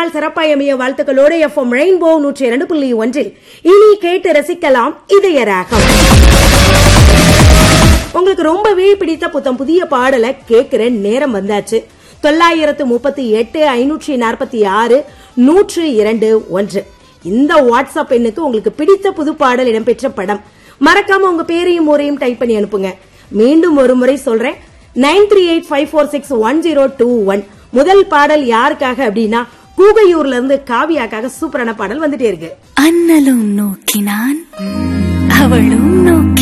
நாள் சிறப்பாய் அமைய வாழ்த்துக்களோடு எஃப்எம் ரெயின்போ நூற்றி இரண்டு புள்ளி ஒன்றில் இனி கேட்டு ரசிக்கலாம் இதய ராகம் உங்களுக்கு ரொம்பவே பிடித்த புத்தம் புதிய பாடலை கேட்கிற நேரம் வந்தாச்சு தொள்ளாயிரத்து முப்பத்தி எட்டு ஐநூற்றி நாற்பத்தி ஆறு நூற்று இரண்டு ஒன்று இந்த வாட்ஸ்அப் எண்ணுக்கு உங்களுக்கு பிடித்த புது பாடல் இடம்பெற்ற படம் மறக்காம உங்க பேரையும் ஊரையும் டைப் பண்ணி அனுப்புங்க மீண்டும் ஒரு முறை சொல்றேன் nine three eight five four six one zero two one முதல் பாடல் யாருக்காக அப்படின்னா கூகையூர்ல இருந்து காவியாக்காக சூப்பரான பாடல் வந்துட்டே இருக்கு அண்ணலும் நோக்கினான் அவளும் நோக்கி